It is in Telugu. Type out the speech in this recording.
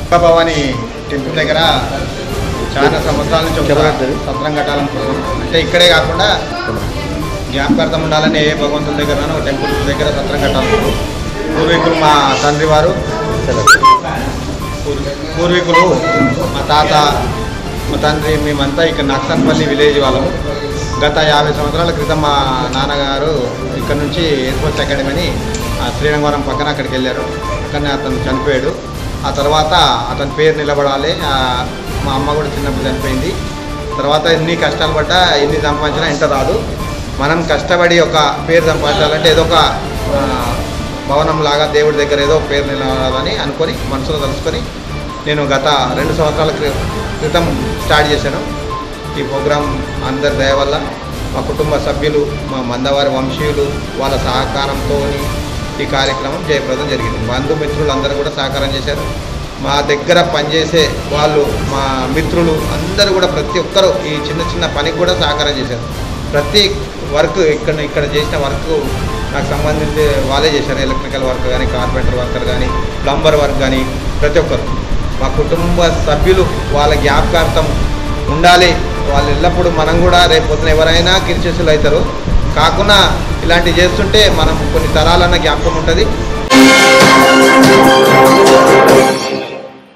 భవాని టెంపుల్ దగ్గర చాలా సంవత్సరాల నుంచి ఒక చెప్పగలుగుతారు? సత్రం కట్టాలనుకుంటున్నాం అంటే ఇక్కడే కాకుండా జ్ఞాపకార్థం ఉండాలని ఏ భగవంతుల దగ్గర ఒక టెంపుల్ దగ్గర సత్రం కట్టాలనుకుంటున్నాం పూర్వీకులు మా తండ్రి వారు పూర్వ- పూర్వీకులు మా తాత మా తండ్రి మేమంతా ఇక్కడ నక్సన్పల్లి విలేజ్ వాళ్ళము గత యాభై సంవత్సరాల క్రితం మా నాన్నగారు ఇక్కడ నుంచి ఎయిర్ ఫోర్స్ అకాడమీ అని ఆ శ్రీరంగవరం పక్కన అక్కడికి వెళ్ళారు అక్కడనే అతను చనిపోయాడు ఆ తర్వాత అతని పేరు నిలబడాలి ఆ, మా అమ్మ కూడా చిన్నప్పుడు చనిపోయింది తర్వాత ఎన్ని కష్టాలు పడ్డా ఎన్ని సంపాదించినా ఇంత రాదు మనం కష్టపడి ఒక పేరు సంపాదించాలంటే ఏదో ఒక ఆ, భవనం లాగా దేవుడి దగ్గర ఏదో ఒక పేరు నిలవాలని అనుకొని మనసులో తలుచుకొని నేను గత రెండు సంవత్సరాల క్రి- క్రితం స్టార్ట్ చేశాను ఈ ప్రోగ్రాం అందరి దయ వల్ల మా కుటుంబ సభ్యులు మా మందవారి వంశీయులు వాళ్ళ సహకారంతో ఈ కార్యక్రమం జయప్రదం జరిగింది బంధుమిత్రులు అందరూ కూడా సహకారం చేశారు మా దగ్గర పనిచేసే వాళ్ళు మా మిత్రులు అందరూ కూడా ప్రతి ఒక్కరూ ఈ చిన్న చిన్న పనికి కూడా సహకారం చేశారు ప్రతి వర్క్ ఇక్కడ ఇక్కడ చేసిన వర్క్ నాకు సంబంధించి వాళ్ళే చేశారు ఎలక్ట్రికల్ వర్క్ కానీ కార్పెంటర్ వర్కర్ కానీ ప్లంబర్ వర్క్ కానీ ప్రతి ఒక్కరు మా కుటుంబ సభ్యులు వాళ్ళ జ్ఞాపకార్థం ఉండాలి వాళ్ళు ఎల్లప్పుడూ మనం కూడా రేపు పొద్దున ఎవరైనా కిరిచేసులు అవుతారు కాకుండా ఇలాంటివి చేస్తుంటే మనం కొన్ని తరాలన్న జ్ఞాపకం ఉంటుంది